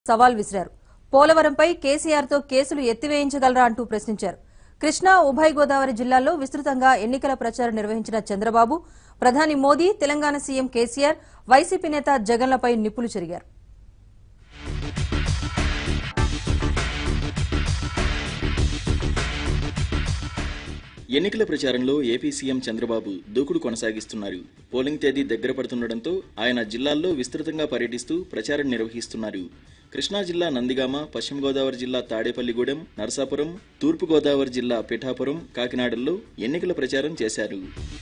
సవాల్ విసిరారు పోలవరంపై కేసీఆర్తో కేసులు ఎత్తివేయించగలరా అంటూ ప్రశ్నించారు కృష్ణా ఉభయ గోదావరి జిల్లాల్లో విస్తృతంగా ఎన్నికల ప్రచారం నిర్వహించిన చంద్రబాబు ప్రధాని మోదీ తెలంగాణ సీఎం కేసీఆర్ వైసీపీ నేత జగన్లపై నిప్పులు చెరిగారు ఎన్నికల ప్రచారంలో ఏపీ సీఎం చంద్రబాబు దూకుడు కొనసాగిస్తున్నారు పోలింగ్ తేదీ దగ్గర పడుతుండటంతో ఆయన జిల్లాల్లో విస్తృతంగా పర్యటిస్తూ ప్రచారం నిర్వహిస్తున్నారు కృష్ణా జిల్లా నందిగామ పశ్చిమ గోదావరి జిల్లా తాడేపల్లిగూడెం నరసాపురం తూర్పు గోదావరి జిల్లా పిఠాపురం కాకినాడల్లో ఎన్నికల ప్రచారం చేశారు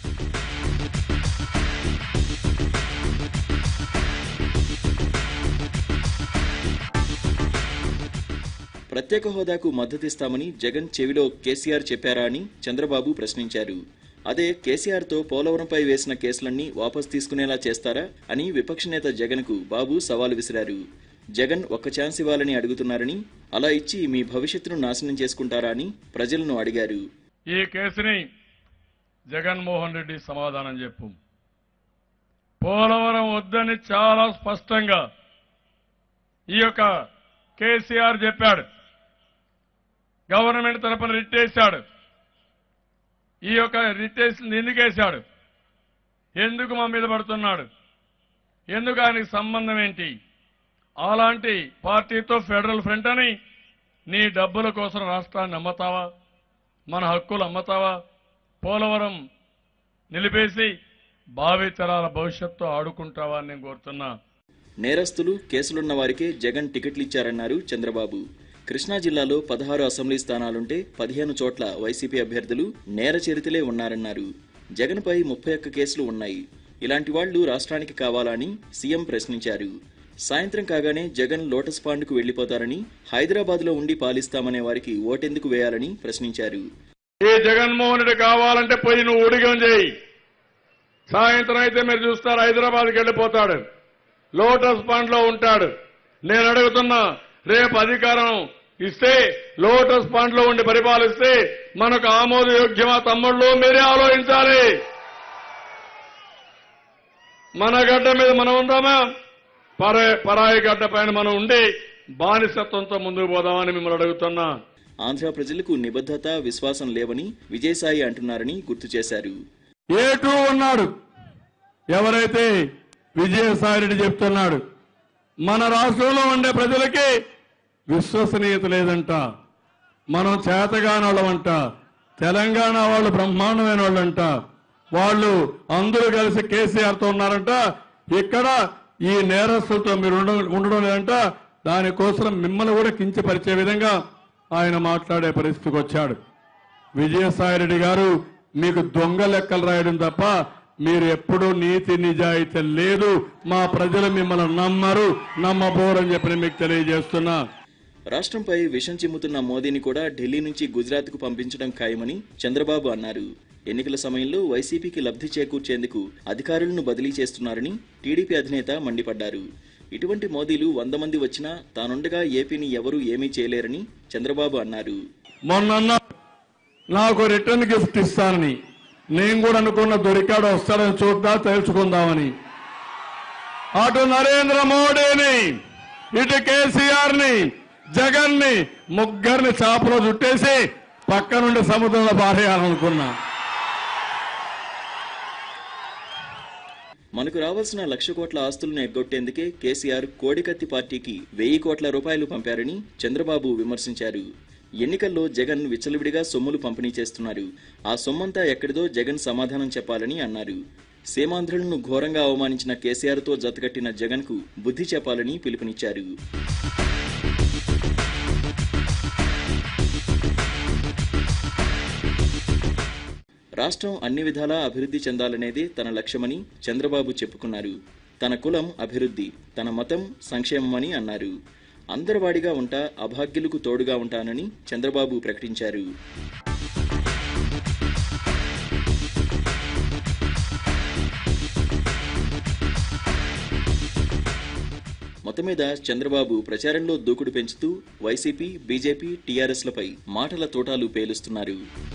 ప్రత్యేక హోదాకు మద్దతిస్తామని జగన్ చెవిలో కేసీఆర్ చెప్పారా అని చంద్రబాబు ప్రశ్నించారు అదే కేసీఆర్తో పోలవరంపై వేసిన కేసులన్నీ వాపస్ తీసుకునేలా చేస్తారా అని విపక్ష నేత జగన్కు బాబు సవాల్ విసిరారు జగన్ ఒక్క ఛాన్స్ ఇవ్వాలని అడుగుతున్నారని అలా ఇచ్చి మీ భవిష్యత్తును నాశనం చేసుకుంటారా అని ప్రజలను అడిగారు ఈ కేసుని జగన్మోహన్ రెడ్డి సమాధానం చెప్పు పోలవరం వద్దని చాలా స్పష్టంగా ఈ యొక్క కేసీఆర్ చెప్పాడు గవర్నమెంట్ తరపున రిట్ వేశాడు ఈ యొక్క రిట్ వేసి ఎందుకేశాడు ఎందుకు మా మీద పడుతున్నాడు ఎందుకు ఆయనకి సంబంధం ఏంటి అలాంటి పార్టీతో ఫెడరల్ ఫ్రంట్ అని నీ డబ్బుల కోసం రాష్ట్రాన్ని అమ్మతావా మన హక్కులు అమ్మతావా పోలవరం నిలిపేసి భావితరాల భవిష్యత్తు ఆడుకుంటావా అని నేను కోరుతున్నా నేరస్తులు కేసులున్న వారికే జగన్ టికెట్లు ఇచ్చారన్నారు చంద్రబాబు కృష్ణా జిల్లాలో పదహారు అసెంబ్లీ స్థానాలుంటే పదిహేను చోట్ల వైసీపీ అభ్యర్థులు నేర చరితలే ఉన్నారన్నారు జగన్పై ముప్పై ఒక్క కేసులు ఉన్నాయి ఇలాంటి వాళ్లు రాష్ట్రానికి కావాలా అని సీఎం ప్రశ్నించారు సాయంత్రం కాగానే జగన్ లోటస్ పాండ్కు వెళ్లిపోతారని హైదరాబాద్లో ఉండి పాలిస్తామనే వారికి ఓటెందుకు వేయాలని ప్రశ్నించారు ఈ జగన్మోహన్ రెడ్డి కావాలంటే పోయి నువ్వు ఉడిగం చేయి సాయంత్రం అయితే మీరు చూస్తారు హైదరాబాద్కి వెళ్ళిపోతాడు లోటస్ పాండ్ లో ఉంటాడు నేను అడుగుతున్నా రేపు అధికారం ఇస్తే లోటస్ పాండ్ లో ఉండి పరిపాలిస్తే మనకు ఆమోదయోగ్యమా తమ్ముళ్ళు మీరే ఆలోచించాలి మన గడ్డ మీద మనం ఉందామా పరా పరాయి గడ్డ పైన మనం ఉండి బానిసత్వంతో ముందుకు పోదామని మిమ్మల్ని అడుగుతున్నా ఆంధ్ర ప్రజలకు నిబద్ధత విశ్వాసం లేవని విజయసాయి అంటున్నారని గుర్తు చేశారు ఏ టూ ఉన్నాడు ఎవరైతే విజయసాయిరెడ్డి చెప్తున్నాడు మన రాష్ట్రంలో ఉండే ప్రజలకి విశ్వసనీయత లేదంట మనం చేతగాని వాళ్ళమంట తెలంగాణ వాళ్ళు బ్రహ్మాండమైన వాళ్ళంట వాళ్ళు అందరూ కలిసి కేసీఆర్తో ఉన్నారంట ఇక్కడ ఈ నేరస్తులతో మీరు ఉండ- ఉండడం లేదంట దానికోసం మిమ్మల్ని కూడా కించపరిచే విధంగా ఆయన మాట్లాడే పరిస్థితికి వచ్చాడు విజయసాయిరెడ్డి గారు మీకు దొంగ లెక్కలు రాయడం తప్ప మీరు ఎప్పుడూ నీతి నిజాయితీ లేదు మా ప్రజలు మిమ్మల్ని నమ్మరు నమ్మబోరని చెప్పి నేను మీకు తెలియజేస్తున్నా రాష్ట్రంపై విషం చిమ్ముతున్న మోదీని కూడా ఢిల్లీ నుంచి గుజరాత్కు పంపించడం ఖాయమని చంద్రబాబు అన్నారు ఎన్నికల సమయంలో వైసీపీకి లబ్ధి చేకూర్చేందుకు అధికారులను బదిలీ చేస్తున్నారని టీడీపీ అధినేత మండిపడ్డారు ఇటువంటి మోదీలు వంద మంది వచ్చినా తానుండగా ఏపీని ఎవరూ ఏమీ చేయలేరని చంద్రబాబు అన్నారు మొన్న అన్నా- నాకు రిటర్న్ గిఫ్ట్ ఇస్తానని నేను కూడా అనుకున్న దొరికాడు వస్తాడని చూద్దా తెలుసుకుందామని అటు నరేంద్ర మోడీని ఇటు కేసీఆర్ ని జగన్ ని ముగ్గురిని చాపలో చుట్టేసి పక్క నుండి సముద్రంలో పారేయాలనుకున్నా మనకు రావాల్సిన లక్ష కోట్ల ఆస్తులను ఎగ్గొట్టేందుకే కేసీఆర్ కోడికత్తి పార్టీకి వెయ్యి కోట్ల రూపాయలు పంపారని చంద్రబాబు విమర్శించారు ఎన్నికల్లో జగన్ విచ్చలవిడిగా సొమ్ములు పంపిణీ చేస్తున్నారు ఆ సొమ్మంతా ఎక్కడిదో జగన్ సమాధానం చెప్పాలని అన్నారు సీమాంధ్రులను ఘోరంగా అవమానించిన కేసీఆర్తో జతకట్టిన జగన్కు బుద్ధి చెప్పాలని పిలుపునిచ్చారు రాష్ట్రం అన్ని విధాలా అభివృద్ధి చెందాలనేదే తన లక్ష్యమని చంద్రబాబు చెప్పుకున్నారు తన కులం అభివృద్ధి తన మతం సంక్షేమమని అన్నారు అందరివాడిగా ఉంటా అభాగ్యులకు తోడుగా ఉంటానని చంద్రబాబు ప్రకటించారు మొత్తం మీద చంద్రబాబు ప్రచారంలో దూకుడు పెంచుతూ వైసీపీ బీజేపీ టీఆర్ఎస్లపై మాటల తోటాలు పేలుస్తున్నారు